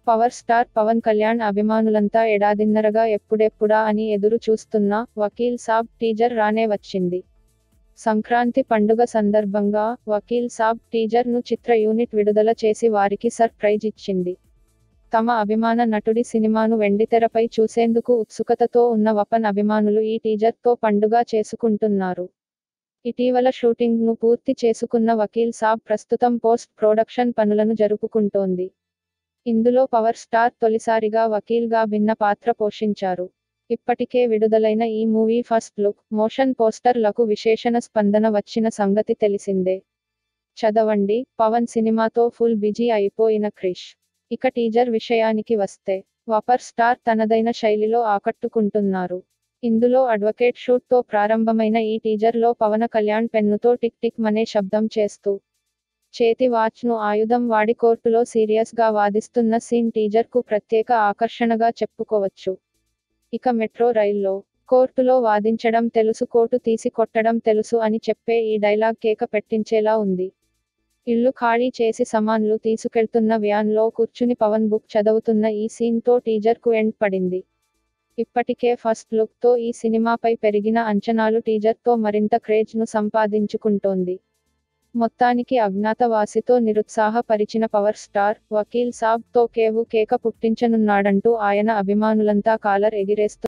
power star Pawan Kalyan అభిమానులంతా ఏడాదిన్నరగా ఎప్పుడెప్పుడా అని ఎదురు చూస్తున్న వకీల్ సాబ్ టీజర్ రానే వచ్చింది సంక్రాంతి పండుగ సందర్భంగా వకీల్ సాబ్ టీజర్ ను చిత్ర యూనిట్ విడుదల చేసి వారికి సర్ప్రైజ్ ఇచ్చింది తమ అభిమాన నటుడి సినిమాను వెండితెరపై చూసేందుకు ఉత్సుకతతో ఉన్న వపన్ అభిమానులు ఈ టీజర్ తో పండుగ చేసుకుంటున్నారు ఇటీవల షూటింగ్ ను పూర్తి చేసుకున్న వకీల్ సాబ్ ప్రస్తుతం పోస్ట్ ప్రొడక్షన్ పనులను జరుపుకుంటోంది ఇందులో పవర్ స్టార్ తొలిసారిగా వకీల్ గా భిన్న పాత్ర పోషించారు ఇప్పటికే విడుదలైన ఈ మూవీ ఫస్ట్ లుక్ మోషన్ పోస్టర్లకు విశేషణ స్పందన వచ్చిన సంగతి తెలిసిందే చదవండి పవన్ సినిమాతో ఫుల్ బిజీ అయిపోయిన క్రిష్ ఇక టీజర్ విషయానికి వస్తే వపర్ స్టార్ తనదైన శైలిలో ఆకట్టుకుంటున్నారు ఇందులో అడ్వకేట్ షూట్ తో ప్రారంభమైన ఈ టీజర్ లో పవన కళ్యాణ్ పెన్నుతో టిక్ టిక్ మనే శబ్దం చేస్తూ చేతి వాచ్ ను ఆయుధం వాడి కోర్టులో సీరియస్ గా వాదిస్తున్న సీన్ టీజర్ కు ప్రత్యేక ఆకర్షణగా చెప్పుకోవచ్చు ఇక మెట్రో రైల్లో కోర్టులో వాదించడం తెలుసు కోటు తీసి కొట్టడం తెలుసు అని చెప్పే ఈ డైలాగ్ కేక పెట్టించేలా ఉంది ఇల్లు ఖాళీ చేసి సమాన్లు తీసుకెళ్తున్న వ్యాన్ లో కూర్చుని పవన్ బుక్ చదువుతున్న ఈ సీన్ తో టీజర్ కు ఎండ్ పడింది ఇప్పటికే ఫస్ట్ లుక్ తో ఈ సినిమాపై పెరిగిన అంచనాలు టీజర్ తో మరింత క్రేజ్ ను సంపాదించుకుంటోంది మొత్తానికి అజ్ఞాతవాసితో నిరుత్సాహపరిచిన పవర్ స్టార్ వకీల్ సాబ్ తో కేవు కేక పుట్టించనున్నాడంటూ ఆయన అభిమానులంతా కాలర్ ఎగిరేస్తూ